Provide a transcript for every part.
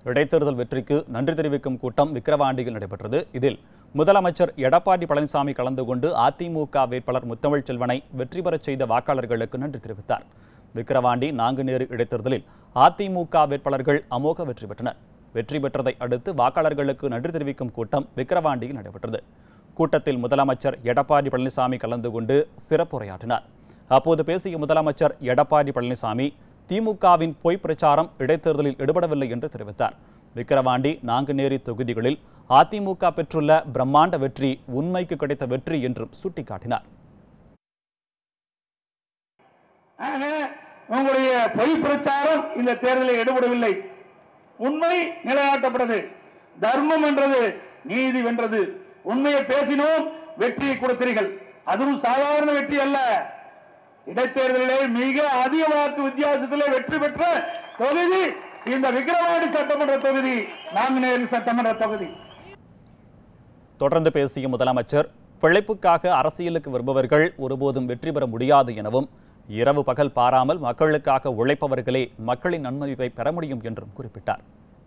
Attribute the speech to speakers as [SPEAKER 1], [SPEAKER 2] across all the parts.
[SPEAKER 1] இடைத்தேர்தல் வெற்றிக்கு நன்றி தெரிவிக்கும் கூட்டம் விக்கிரவாண்டியில் நடைபெற்றது இதில் முதலமைச்சர் எடப்பாடி பழனிசாமி கலந்து கொண்டு அதிமுக வேட்பாளர் முத்தமிழ் செல்வனை வெற்றி பெறச் செய்த வாக்காளர்களுக்கு நன்றி தெரிவித்தார் விக்கிரவாண்டி நாங்குநேரு இடைத்தேர்தலில் அதிமுக வேட்பாளர்கள் அமோக வெற்றி பெற்றனர் வெற்றி பெற்றதை அடுத்து வாக்காளர்களுக்கு நன்றி தெரிவிக்கும் கூட்டம் விக்கிரவாண்டியில் நடைபெற்றது கூட்டத்தில் முதலமைச்சர் எடப்பாடி பழனிசாமி கலந்து கொண்டு சிறப்புரையாற்றினார் அப்போது பேசிய முதலமைச்சர் எடப்பாடி பழனிசாமி திமுகவின் பொய் பிரச்சாரம் இடைத்தேர்தலில் ஈடுபடவில்லை என்று தெரிவித்தார் விக்கிரவாண்டி நாங்குநேரி தொகுதிகளில் அதிமுக பெற்றுள்ள பிரம்மாண்ட வெற்றி உண்மைக்கு கிடைத்த வெற்றி என்றும் சுட்டிக்காட்டினார்
[SPEAKER 2] ஆக உங்களுடைய பொய் பிரச்சாரம் இந்த தேர்தலில் ஈடுபடவில்லை உண்மை நிலைநாட்டப்பட்டது தர்மம் என்றது நீதி வென்றது உண்மையை பேசினோம் வெற்றியை கொடுத்தீர்கள் அதுவும் சாதாரண வெற்றி அல்ல இடைத்தேர்தலிலே மிக அதிக வாக்கு வித்தியாசத்திலே வெற்றி பெற்ற தொகுதி இந்த விக்கிரவாண்டி சட்டமன்ற தொகுதி நாங்குநேரி சட்டமன்ற தொகுதி
[SPEAKER 1] தொடர்ந்து பேசிய முதலமைச்சர் பிழைப்புக்காக அரசியலுக்கு வருபவர்கள் ஒருபோதும் வெற்றி பெற முடியாது எனவும் இரவு பகல் பாராமல் மக்களுக்காக உழைப்பவர்களே மக்களின் நன்மதிப்பை பெற முடியும் என்றும் குறிப்பிட்டார்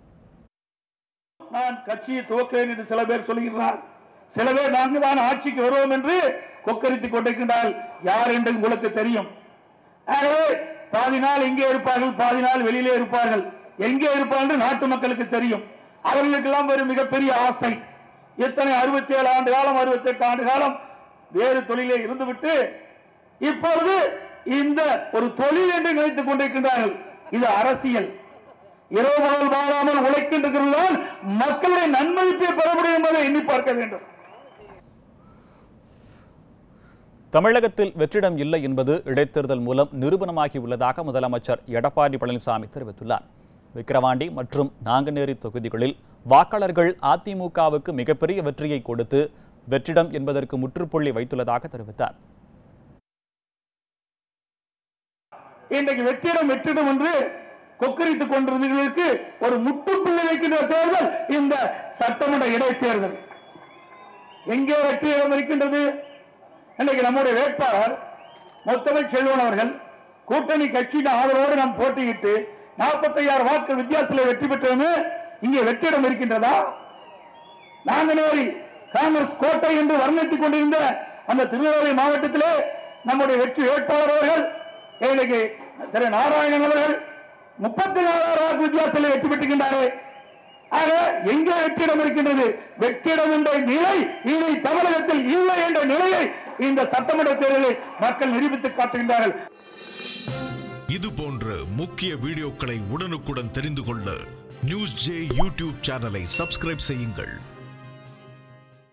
[SPEAKER 2] நான் கட்சியை துவக்கிறேன் என்று சில பேர் சொல்கிறார் சில பேர் நாங்கள் தான் ஆட்சிக்கு வருவோம் என்று கொக்கரித்துக் கொண்டிருக்கின்றால் யார் என்று உங்களுக்கு தெரியும் ஆகவே பாதி நாள் இங்கே இருப்பார்கள் பாதி நாள் வெளியிலே இருப்பார்கள் எங்கே இருப்பார்கள் என்று நாட்டு மக்களுக்கு தெரியும் அவர்களுக்கெல்லாம் ஒரு மிகப்பெரிய ஆசை எத்தனை அறுபத்தி ஏழு ஆண்டு காலம் அறுபத்தி எட்டு ஆண்டு காலம் வேறு தொழிலே இருந்துவிட்டு இப்பொழுது இந்த ஒரு தொழில் என்று நினைத்துக் கொண்டிருக்கின்றார்கள் இது அரசியல் இரவு பகல் வாழாமல் உழைக்கின்றவர்கள் மக்களுடைய நன்மதிப்பை பெற முடியும் என்பதை எண்ணி பார்க்க வேண்டும்
[SPEAKER 1] தமிழகத்தில் வெற்றிடம் இல்லை என்பது இடைத்தேர்தல் மூலம் நிரூபணமாகி உள்ளதாக முதலமைச்சர் எடப்பாடி பழனிசாமி தெரிவித்துள்ளார் விக்கிரவாண்டி மற்றும் நாங்குநேரி தொகுதிகளில் வாக்காளர்கள் அதிமுகவுக்கு மிகப்பெரிய வெற்றியை கொடுத்து வெற்றிடம் என்பதற்கு முற்றுப்புள்ளி வைத்துள்ளதாக தெரிவித்தார்
[SPEAKER 2] இன்றைக்கு வெற்றிடம் வெற்றிடம் என்று கொக்கரித்துக் கொண்டிருந்தவர்களுக்கு ஒரு முட்டுப்புள்ளி வைக்கின்ற தேர்தல் இந்த சட்டமன்ற இடைத்தேர்தல் எங்கே வெற்றிடம் இருக்கின்றது இன்னைக்கு நம்முடைய வேட்பாளர் முத்தமிழ் செல்வன் அவர்கள் கூட்டணி கட்சியின் ஆதரவோடு நாம் போட்டியிட்டு நாற்பத்தையாயிரம் வாக்கு வித்தியாசத்தில் வெற்றி பெற்றவங்க இங்கே வெற்றிடம் இருக்கின்றதா நாங்குநேரி காங்கிரஸ் கோட்டை என்று வர்ணித்துக் கொண்டிருந்த அந்த திருநெல்வேலி மாவட்டத்திலே நம்முடைய வெற்றி வேட்பாளர் அவர்கள் இன்னைக்கு திரு நாராயணன் அவர்கள் முப்பத்தி நாலாயிரம் வாக்கு வித்தியாசத்தில் வெற்றி பெற்றுகின்றாரே ஆக எங்கே வெற்றிடம் இருக்கின்றது வெற்றிடம் என்ற நிலை இனி தமிழகத்தில் இல்லை என்ற நிலையை இந்த சட்டமன்ற தேர்தலில் மக்கள் நிரூபித்து காட்டுகின்றார்கள்
[SPEAKER 3] இது போன்ற முக்கிய வீடியோக்களை உடனுக்குடன் தெரிந்து கொள்ள நியூஸ் ஜே யூடியூப் சேனலை சப்ஸ்கிரைப் செய்யுங்கள்